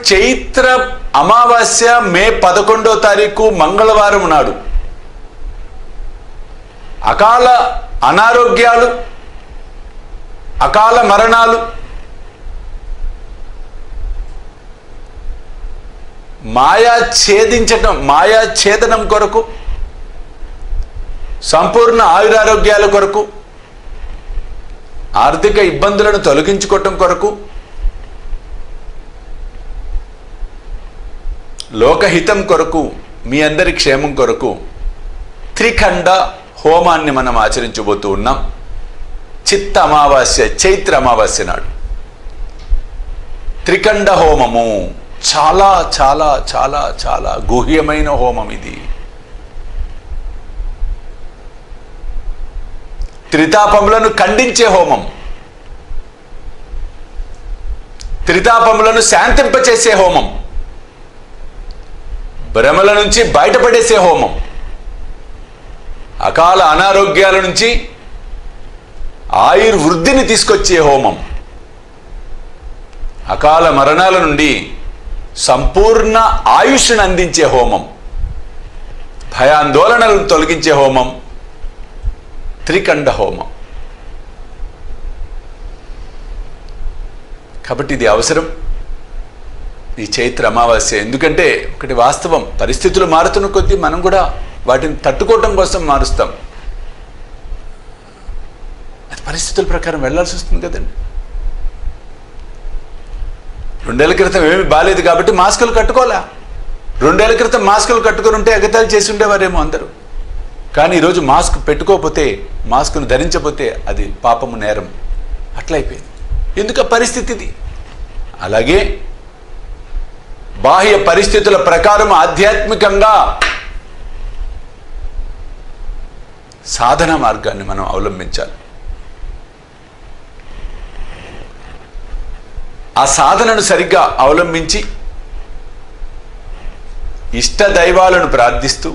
చైత్ర అమావాస్య మే పదకొండో తారీఖు మంగళవారం నాడు అకాల అనారోగ్యాలు అకాల మరణాలు మాయా ఛేదించటం మాయా ఛేదనం కొరకు సంపూర్ణ ఆయురారోగ్యాల కొరకు ఆర్థిక ఇబ్బందులను తొలగించుకోవటం కొరకు లోకహితం కొరకు మీ అందరి క్షేమం కొరకు త్రిఖండ హోమాన్ని మనం ఆచరించబోతూ ఉన్నాం చిత్త అమావాస్య చైత్ర అమావాస్య నాడు త్రికండ హోమము చాలా చాలా చాలా చాలా గుహ్యమైన హోమం ఇది త్రితాపములను ఖండించే హోమం త్రితాపములను శాంతింపచేసే హోమం భ్రమల నుంచి బయటపడేసే హోమం అకాల అనారోగ్యాల నుంచి ఆయుర్వృద్ధిని తీసుకొచ్చే హోమం అకాల మరణాల నుండి సంపూర్ణ ఆయుష్ను అందించే హోమం భయాందోళనలను తొలగించే హోమం త్రికండ హోమం కాబట్టి ఇది అవసరం ఈ చైత్ర అమావాస్య ఎందుకంటే ఒకటి వాస్తవం పరిస్థితులు మారుతున్న కొద్దీ మనం కూడా వాటిని తట్టుకోవటం కోసం మారుస్తాం అది పరిస్థితుల ప్రకారం వెళ్ళాల్సి వస్తుంది కదండి రెండేళ్ల క్రితం ఏమి బాగాలేదు కాబట్టి మాస్కులు కట్టుకోలే రెండేళ్ల క్రితం మాస్కులు కట్టుకుని ఉంటే ఎగతాలు చేసి ఉండేవారేమో అందరూ కానీ ఈరోజు మాస్క్ పెట్టుకోకపోతే మాస్క్ను ధరించకపోతే అది పాపము నేరం అట్లయిపోయింది ఎందుకు ఆ పరిస్థితి ఇది అలాగే బాహ్య పరిస్థితుల ప్రకారం ఆధ్యాత్మికంగా సాధన మార్గాన్ని మనం అవలంబించాలి ఆ సాధనను సరిగ్గా అవలంబించి ఇష్ట దైవాలను ప్రార్థిస్తూ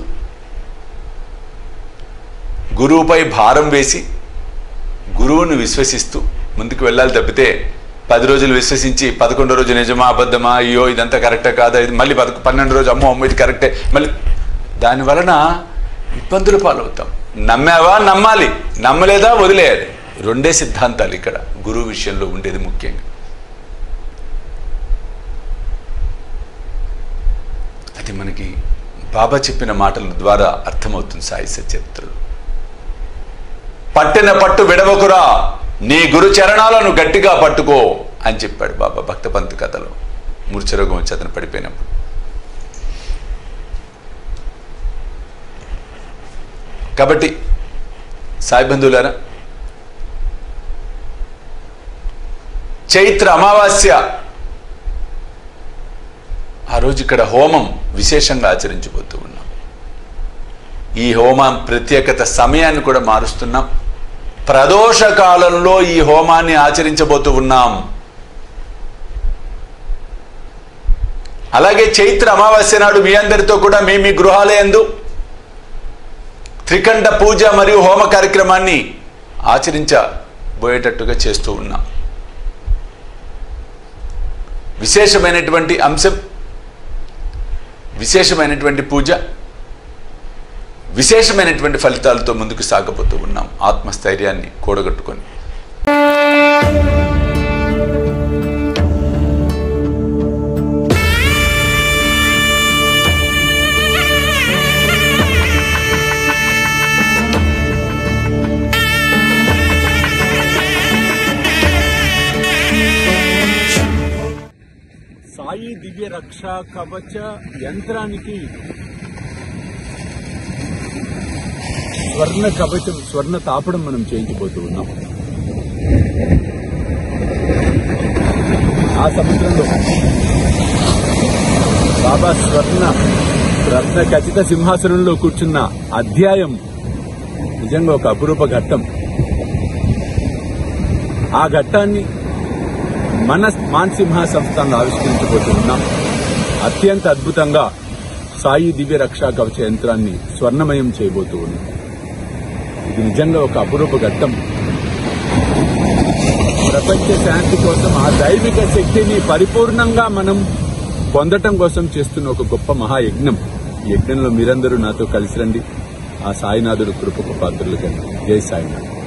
గురువుపై భారం వేసి గురువును విశ్వసిస్తూ ముందుకు వెళ్ళాలి తప్పితే పది రోజులు విశ్వసించి పదకొండో రోజు నిజమా అబద్ధమా అయ్యో ఇదంతా కరెక్టా కాదా ఇది మళ్ళీ పదకొ పన్నెండు రోజు అమ్మో అమ్మో ఇది కరెక్టే మళ్ళీ దాని వలన ఇబ్బందులు పాలవుతాం నమ్మావా నమ్మాలి నమ్మలేదా వదిలేయాలి రెండే సిద్ధాంతాలు ఇక్కడ గురువు విషయంలో ఉండేది ముఖ్యంగా అది మనకి బాబా చెప్పిన మాటల ద్వారా అర్థమవుతుంది సాయి సచరిత్రలో పట్టిన పట్టు విడవకురా నీ గురు చరణాలను గట్టిగా పట్టుకో అని చెప్పాడు బాబా భక్తపంత్ కథలో మూర్ఛరోగం వచ్చి అతను పడిపోయినప్పుడు కాబట్టి సాయి బంధువులారా చైత్ర అమావాస్య ఆ రోజు ఇక్కడ హోమం విశేషంగా ఆచరించబోతూ ఉన్నాం ఈ హోమం ప్రత్యేకత సమయాన్ని కూడా మారుస్తున్నాం ప్రదోష కాలంలో ఈ హోమాన్ని ఆచరించబోతూ ఉన్నాం అలాగే చైత్ర అమావాస్య నాడు మీ అందరితో కూడా మీ మీ గృహాలయందు త్రికంఠ పూజ మరియు హోమ కార్యక్రమాన్ని ఆచరించబోయేటట్టుగా చేస్తూ ఉన్నాం విశేషమైనటువంటి అంశం విశేషమైనటువంటి పూజ విశేషమైనటువంటి ఫలితాలతో ముందుకు సాగబోతూ ఉన్నాం ఆత్మస్థైర్యాన్ని కూడగట్టుకొని సాయి దివ్య రక్ష కవచ యంత్రానికి స్వర్ణ కవచం స్వర్ణ తాపడం మనం చేయించబోతూ ఉన్నాం ఆ సముద్రంలో బాబా స్వర్ణ రత్న ఖచ్చిత సింహాసనంలో కూర్చున్న అధ్యాయం నిజంగా ఒక అపురూప ఘట్టం ఆ ఘట్టాన్ని మన మాన్సింహ సంస్థను ఆవిష్కరించబోతున్నాం అత్యంత అద్భుతంగా సాయి దివ్య రక్షా కవచ యంత్రాన్ని స్వర్ణమయం చేయబోతూ ఉన్నాం ఇది నిజంగా ఒక అపురూప ఘట్టం ప్రపంచ శాంతి కోసం ఆ దైవిక శక్తిని పరిపూర్ణంగా మనం పొందటం కోసం చేస్తున్న ఒక గొప్ప మహాయజ్ఞం ఈ యజ్ఞంలో మీరందరూ నాతో కలిసి రండి ఆ సాయినాథుడు కృపకు పాత్రలు కండి జై సాయినాథ్